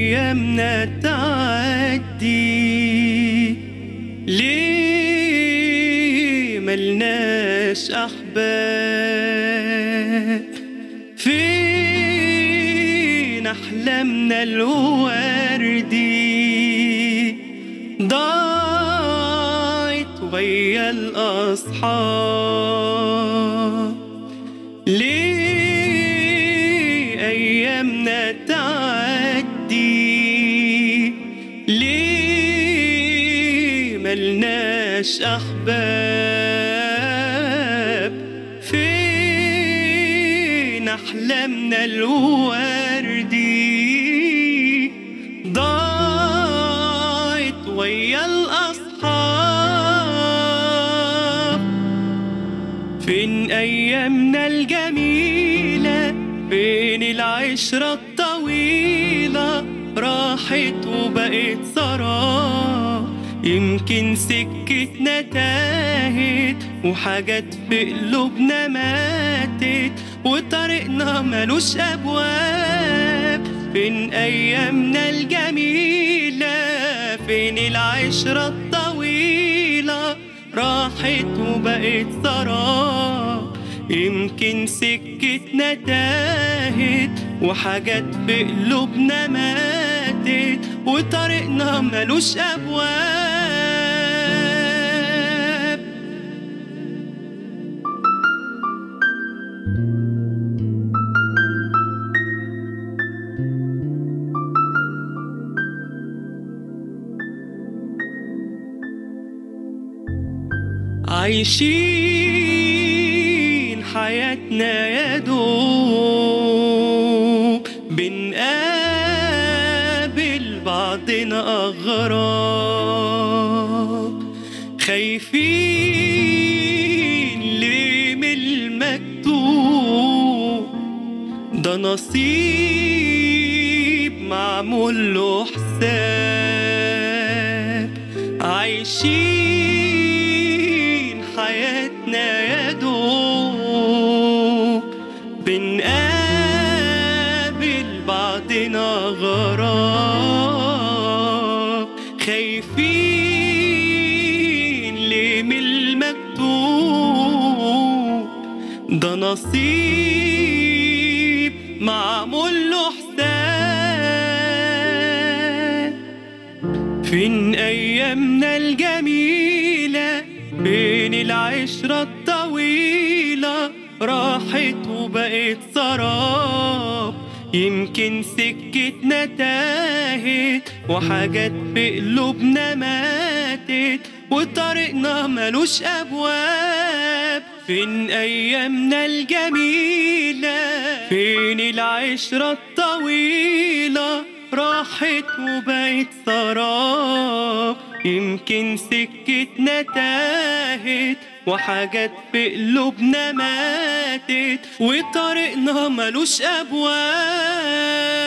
أيامنا تعدي ليه ملناش أحباب فين أحلامنا الوردي ضاعت ويا الأصحاب ليه أيامنا تعدي ليه ملناش أحباب فين أحلامنا الوردي ضاعت ويا الأصحاب فين أيامنا الجميلة فين العشرة الطويلة راحت وبقت سراب يمكن سكتنا تاهت وحاجات في قلوبنا ماتت وطريقنا ملوش أبواب فين أيامنا الجميلة فين العشرة الطويلة راحت وبقت سراب يمكن سكتنا تاهت وحاجات في قلوبنا ماتت وطريقنا ملوش أبواب عايشين حياتنا يا دوب بنقابل بعضنا أغراب خايفين ليه من المكتوب ده نصيب معمول له حساب عايشين حياتنا يا دوب بنقابل بعضنا غراب خايفين ليه من المكتوب ده نصيب معمول له حساب فين أيامنا الجميلة فين العشرة الطويلة راحت وبقت سراب يمكن سكتنا تاهت وحاجات في قلوبنا ماتت وطريقنا ملوش أبواب فين أيامنا الجميلة فين العشرة الطويلة راحت وبقت سراب يمكن سكتنا تاهت وحاجات في قلوبنا ماتت وطريقنا ملوش أبواب